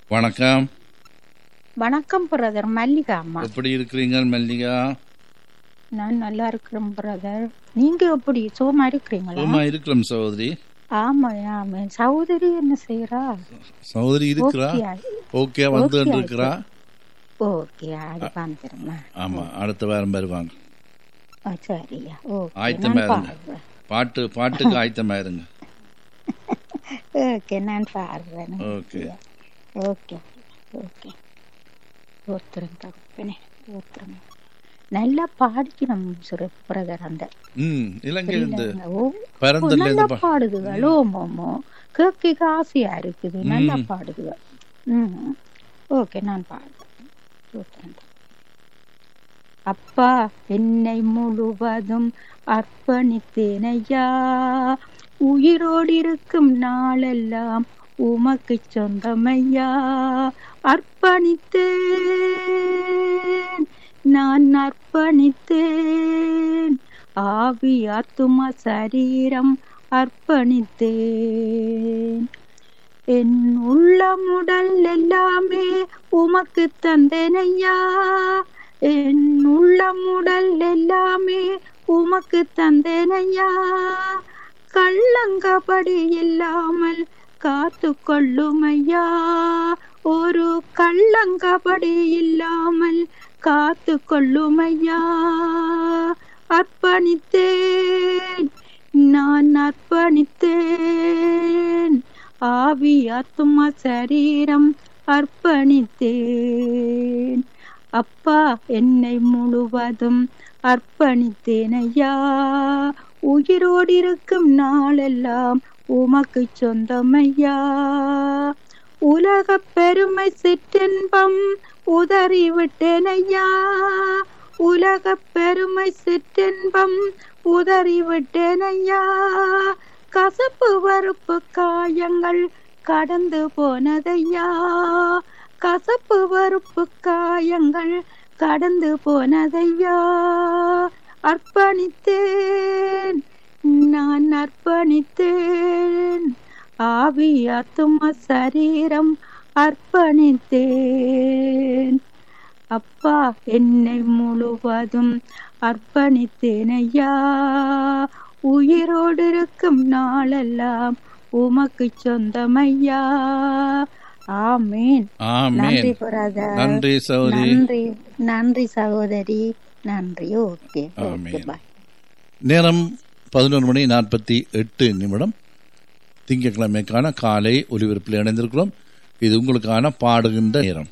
வணக்கம் வணக்கம் பிரதர் மல்லிகா அம்மா எப்படி இருக்கிறீங்க மல்லிகா நான் நல்லா இருக்கிறேன் பிரதர் நீங்க எப்படி சுகமா இருக்கிறீங்களா சும்மா இருக்கிறோம் சகோதரி ஆமா ஆமா சகோதரி என்ன செய்யறா சகோதரி இருக்கிறா ஓகே வந்து Okay, இருக்கிறா ஓகே அது வந்துருமா ஆமா அடுத்த வாரம் வருவாங்க ஆ, சரியா ஓகே ஆயத்தமா நான் இருங்க பாடுறேன் பாட்டு பாட்டுக்கு ஆயத்தமா இருங்க ஓகே நான் பாடுறேன் ஓகே ஓகே ஓகே ஒருத்தரும் தகப்பனே ஒருத்தரும் நல்லா பாடிக்கணும் சுர பிரதர் அந்த ம் இலங்கையிலிருந்து ஓ பரந்தல்ல நல்லா இருந்து பா- பாடுதுகள் ஓமோமோ கேட்க ஆசையா இருக்குது நல்லா பாடுதுகள் ம் ஓகே நான் பாடுறேன் சூத்திரம். அப்பா என்னை முழுவதும் அர்ப்பணித்தேனையா உயிரோடு இருக்கும் நாளெல்லாம் உமக்கு சொந்தமையா அர்ப்பணித்தேன் நான் அர்ப்பணித்தேன் ஆவி ஆத்தும சரீரம் அர்ப்பணித்தேன் என் உள்ளமுடல் எல்லாமே உமக்கு தந்தேனையா என் உள்ளமுடல் எல்லாமே உமக்கு தந்தேனையா கள்ளங்கபடி இல்லாமல் காத்து கொள்ளுமையா ஒரு கள்ளங்கபடி இல்லாமல் காத்து கொள்ளுமையா அர்ப்பணித்தேன் நான் அர்ப்பணித்தேன் ஆவி ஆத்துமா சரீரம் அர்ப்பணித்தேன் அப்பா என்னை முழுவதும் அர்ப்பணித்தேன் ஐயா உயிரோடு இருக்கும் நாளெல்லாம் உமக்கு சொந்தமையா உலக பெருமை சிற்றின்பம் உதறி விட்டேன் ஐயா உலக பெருமை சிற்றின்பம் உதறி விட்டேன் ஐயா கசப்பு வறுப்பு காயங்கள் கடந்து போனதையா கசப்பு வறுப்பு காயங்கள் கடந்து போனதையா அர்ப்பணித்தேன் நான் அர்ப்பணித்தேன் ஆவி ஆத்தும சரீரம் அர்ப்பணித்தேன் அப்பா என்னை முழுவதும் அர்ப்பணித்தேன் ஐயா உயிரோடு இருக்கும் நாளெல்லாம் உமக்கு சொந்தமையா ஆமேன் நன்றி ஆமேன் பிரதர் நன்றி சகோதரி நன்றி நன்றி சகோதரி நன்றி ஓகே ஓகே ஆமென். பாய் நேரம் பதினொரு மணி நாற்பத்தி எட்டு நிமிடம் திங்கட்கிழமைக்கான காலை ஒலிபரப்பில் இணைந்திருக்கிறோம் இது உங்களுக்கான பாடுகின்ற நேரம்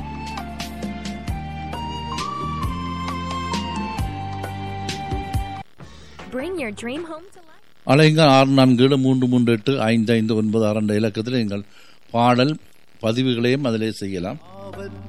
Bring your dream home to life. அலைங்க ஆறு நான்கு ஏழு மூன்று மூன்று எட்டு ஐந்து ஐந்து ஒன்பது ஆறு என்ற இலக்கத்தில் நீங்கள் பாடல் பதிவுகளையும் அதிலே செய்யலாம்